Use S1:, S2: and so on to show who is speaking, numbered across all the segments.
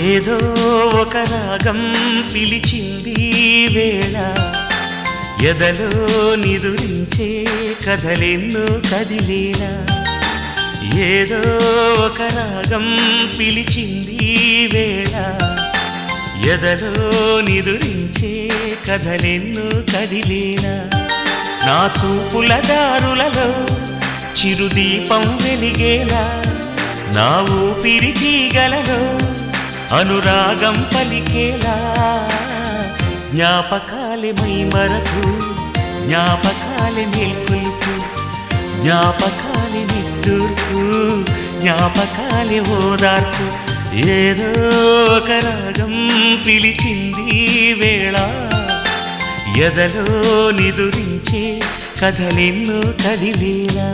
S1: ఏదో ఒక రాగం పిలిచింది ఈ వేళ ఎదలో నిదురించే కథలెన్నో కదిలేలా ఏదో ఒక రాగం పిలిచింది ఈ వేళ ఎదలో నిదురించే కథలెన్నో కదిలేలా నా చూపుల దారులలో చిరుదీపం వెలిగేలా నా ఊపిరి తీగలలో అనురాగం పలికేలా జ్ఞాపకాలే మై మరకు జ్ఞాపకాలే మేల్కొలుపు జ్ఞాపకాలే నిట్టూర్పు జ్ఞాపకాలే ఓదార్పు ఏదో ఒక రాగం పిలిచింది ఈ వేళ ఎదలో నిదురించే కథలెన్నో కదిలేలా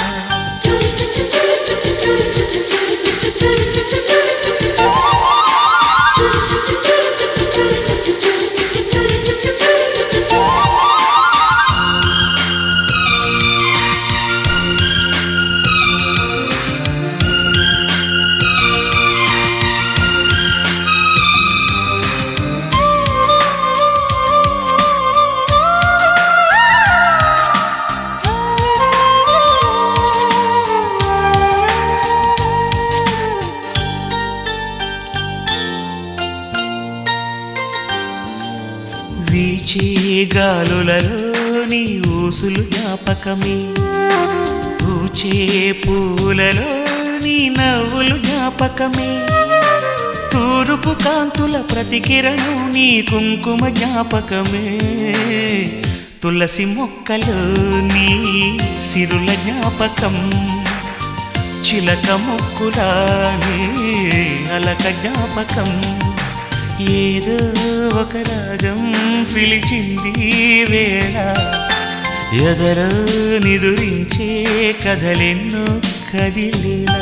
S1: వీచే గాలులలో నీ ఊసులు జ్ఞాపకమే పూచే పూలలో నీ నవ్వులు జ్ఞాపకమే తూరుపు కాంతుల ప్రతికిరణం నీ కుంకుమ జ్ఞాపకమే తులసి మొక్కలో నీ సిరుల జ్ఞాపకం చిలక మొక్కులానే అలక జ్ఞాపకం ఏదో ఒక రాగం పిలిచింది ఈ వేళ ఎదరో నిదురించే కథలెన్నో కదిలేలా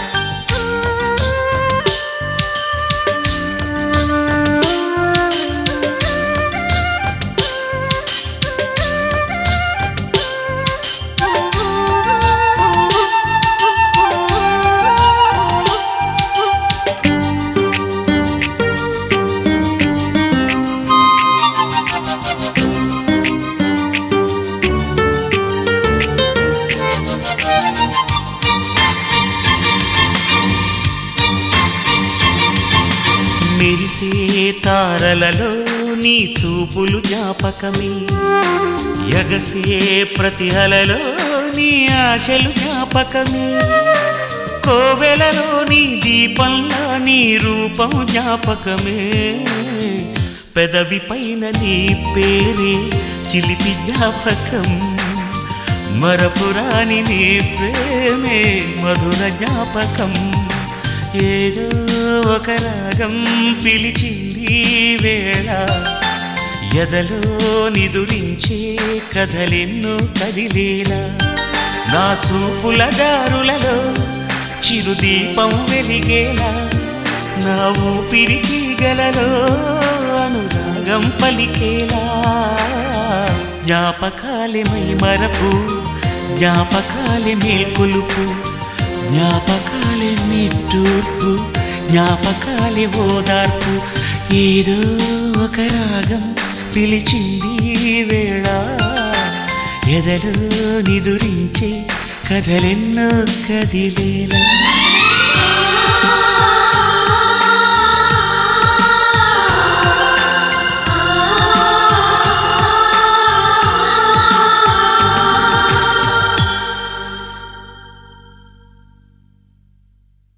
S1: మెరిసే తారలలో నీ చూపులు జ్ఞాపకమే ఎగసే ప్రతి అలలో నీ ఆశలు జ్ఞాపకమే కోవెలలో నీ దీపంలో నీ రూపం జ్ఞాపకమే పెదవి పైన నీ పేరే చిలిపి జ్ఞాపకం మరపురాని నీ ప్రేమే మధుర జ్ఞాపకం ఏదో ఒక రాగం పిలిచింది ఈ వేళ ఎదలో నిదురించే కథలెన్నో కదిలేలా నా చూపుల దారులలో చిరుదీపం వెలిగేలా నా ఊపిరి తీగలలో అనురాగం పలికేలా జ్ఞాపకాలే మై మరపు జ్ఞాపకాలే మేల్కొలుపు జ్ఞాపకాలే నిట్టూర్పు జ్ఞాపకాలే ఓదార్పు ఏదో ఒక రాగం పిలిచింది ఈ వేళ ఎదలో నిదురించే కథలెన్నో కదిలేలా